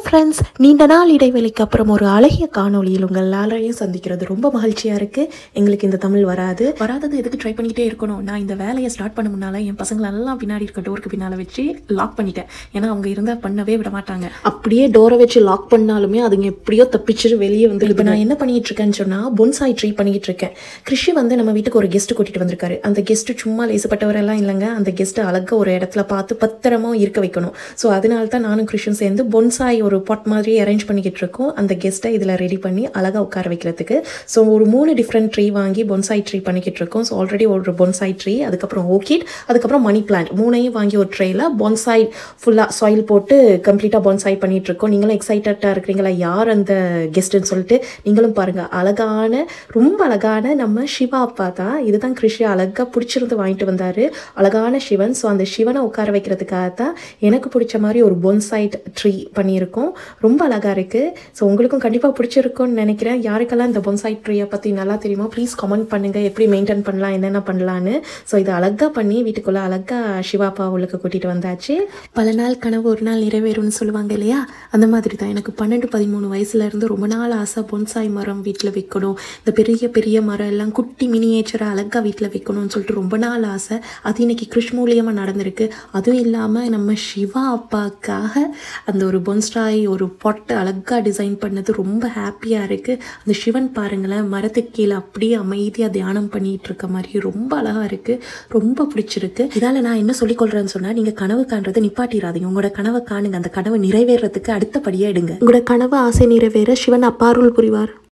friends நீண்ட நாள் இடைவெளிக்கு அப்புறம் ஒரு அழகிய காணொளியில் உங்கள் எல்லாரையும் சந்திக்கிறது ரொம்ப மகிழ்ச்சியாக இருக்குது எங்களுக்கு இந்த தமிழ் வராது வராதது எதுக்கு ட்ரை பண்ணிக்கிட்டே இருக்கணும் நான் இந்த வேலையை ஸ்டார்ட் பண்ண முன்னால் என் பசங்களெல்லாம் பின்னாடி இருக்க டோருக்கு பின்னால் வச்சு லாக் பண்ணிட்டேன் ஏன்னா அவங்க இருந்தால் பண்ணவே விட மாட்டாங்க அப்படியே டோரை வச்சு லாக் பண்ணாலுமே அதுங்க எப்படியோ தப்பிச்சுட்டு வெளியே வந்து இப்போ நான் என்ன பண்ணிட்டு இருக்கேன்னு சொன்னால் பொன்சாய் ட்ரீ பண்ணிக்கிட்டு இருக்கேன் கிருஷி வந்து நம்ம வீட்டுக்கு ஒரு கெஸ்ட் கூட்டிகிட்டு வந்திருக்காரு அந்த கெஸ்ட்டு சும்மா லேசப்பட்டவரெல்லாம் இல்லைங்க அந்த கெஸ்ட்டை அழகாக ஒரு இடத்துல பார்த்து பத்திரமா இருக்க வைக்கணும் ஸோ அதனால தான் நானும் கிருஷியும் சேர்ந்து பொன்சாய் ஒரு பாட் மாதிரி அரேஞ்ச் பண்ணிக்கிட்டு இருக்கோம் அந்த கெஸ்ட்டை இதில் ரெடி பண்ணி அழகாக உட்கார வைக்கிறதுக்கு ஸோ ஒரு மூணு டிஃப்ரெண்ட் ட்ரீ வாங்கி பொன்சாய் ட்ரீ பண்ணிக்கிட்டு இருக்கோம் ஸோ ஆல்ரெடி ஒரு பொன்சாய் ட்ரீ அதுக்கப்புறம் ஓக்கிட் அதுக்கப்புறம் மணி பிளான்ட் மூணையும் வாங்கி ஒரு ட்ரேயில் பொன்சாய் ஃபுல்லாக சாயில் போட்டு கம்ப்ளீட்டாக பொன்சாய் பண்ணிட்டு இருக்கோம் நீங்களும் எக்ஸைட்டடாக இருக்கிறீங்களா யார் அந்த கெஸ்ட்டுன்னு சொல்லிட்டு நீங்களும் பாருங்கள் அழகான ரொம்ப அழகான நம்ம சிவா அப்பா தான் இதுதான் கிருஷி அழகாக பிடிச்சிருந்து வாங்கிட்டு வந்தார் அழகான சிவன் ஸோ அந்த சிவனை உட்கார வைக்கிறதுக்காக தான் எனக்கு பிடிச்ச மாதிரி ஒரு பொன்சைட் ட்ரீ பண்ணியிருக்கோம் ரொம்ப அழகாக இருக்குது ஸோ உங்களுக்கும் கண்டிப்பாக பிடிச்சிருக்கும்னு நினைக்கிறேன் யாருக்கெல்லாம் இந்த பொன்சைட் ட்ரீயை பற்றி நல்லா தெரியுமோ ப்ளீஸ் கமெண்ட் பண்ணுங்கள் எப்படி மெயின்டைன் பண்ணலாம் என்னென்ன பண்ணலான்னு ஸோ இதை அழகாக பண்ணி வீட்டுக்குள்ளே அழகாக சிவாப்பா உள்ளுக்கு கூட்டிகிட்டு வந்தாச்சு பல நாள் கனவு ஒரு நாள் நிறைவேறும்னு சொல்லுவாங்க இல்லையா அந்த மாதிரி தான் எனக்கு பன்னெண்டு பதிமூணு வயசுல இருந்து ரொம்ப நாள் ஆசை பொன்சாய் மரம் வீட்டில் வைக்கணும் இந்த பெரிய பெரிய மரம் எல்லாம் குட்டி மினியேச்சராக அழகாக வீட்டில் வைக்கணும்னு சொல்லிட்டு ரொம்ப நாள் ஆசை அது இன்னைக்கு கிருஷ் மூலியமாக நடந்திருக்கு அதுவும் இல்லாமல் நம்ம சிவா அப்பாக்காக அந்த ஒரு பொன்ஸ்டாய் ஒரு பொட்டை அழகாக டிசைன் பண்ணது ரொம்ப ஹாப்பியாக இருக்குது அந்த சிவன் பாருங்களேன் மரத்துக்கு கீழே அப்படியே அமைதியாக தியானம் பண்ணிட்டு இருக்க மாதிரி ரொம்ப அழகாக இருக்குது ரொம்ப பிடிச்சிருக்கு இதால் நான் என்ன சொல்லிக்கொள்கிறேன்னு சொன்னால் நீங்கள் கனவு காண்றதை நிப்பாட்டிடாதீங்க உங்களோட கனவை காணுங்க அந்த கனவு நிறைவேறதுக்கு அடுத்தபடியாக எடுங்க உங்களோட கனவு ஆசை நிறைவேற சிவன் அப்பாருள் புரிவார்